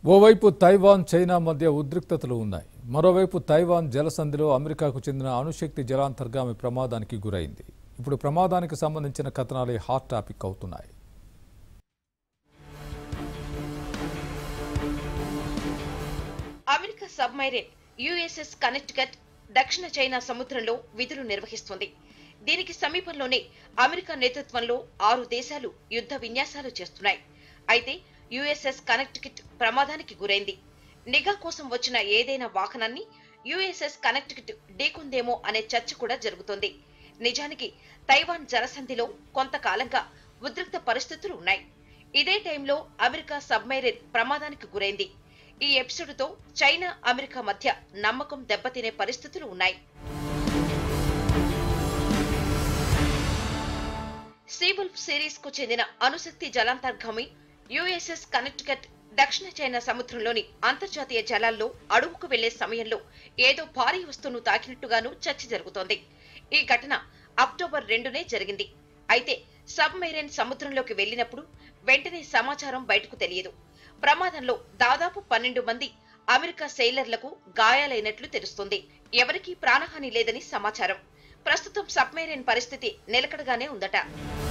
ఓవైపు Taiwan China మధ్య ఉద్రిక్తతలు ఉన్నాయి మరోవైపు తైవాన్ జలసంధిలో అమెరికాకు చెందిన అణుశక్తి జలాంతర్గామి ప్రమాదానికి గురైంది ఇప్పుడు ప్రమాదానికి సంబంధించిన కథనాలే హాట్ టాపిక్ అవుతున్నాయి అమెరికా సబ్మైరైన్ యుఎస్ఎస్ కనెక్టికట్ దక్షిణ చైనా సముద్రంలో విధులు నిర్వహిస్తుంది దీనికి సమీపంలోనే అమెరికా నేతృత్వంలో ఆరు దేశాలు యుద్ధ విన్యాసాలు చేస్తున్నాయి అయితే యుఎస్ఎస్ కనెక్టికట్ ప్రమాదానికి గురైంది నిఘా కోసం వచ్చిన ఏదైనా వాహనాన్ని యుఎస్ఎస్ కనెక్టికట్ ఢీకొందేమో అనే చర్చ కూడా జరుగుతోంది నిజానికి తైవాన్ జలసంధిలో కొంతకాలంగా ఉద్రిక్త పరిస్థితులు ఉన్నాయి ఇదే టైంలో అమెరికా సబ్మైరైన్ ప్రమాదానికి గురైంది ఈ ఎపిసోడ్తో చైనా అమెరికా మధ్య నమ్మకం దెబ్బతినే పరిస్థితులు ఉన్నాయి సీవల్ఫ్ సిరీస్ కు చెందిన అణుశక్తి జలాంతర్గామి యుఎస్ఎస్ కనెక్టికట్ దక్షిణ చైనా సముద్రంలోని అంతర్జాతీయ జలాల్లో అడుగుకు వెళ్లే సమయంలో ఏదో భారీ వస్తువును తాకినట్టుగాను చర్చ జరుగుతోంది ఈ ఘటన అక్టోబర్ రెండునే జరిగింది అయితే సబ్మెరైన్ సముద్రంలోకి వెళ్లినప్పుడు వెంటనే సమాచారం బయటకు తెలియదు ప్రమాదంలో దాదాపు పన్నెండు మంది అమెరికా సెయిలర్లకు గాయాలైనట్లు తెలుస్తుంది ఎవరికీ ప్రాణహాని లేదని సమాచారం ప్రస్తుతం సబ్మెరైన్ పరిస్థితి నిలకడగానే ఉందట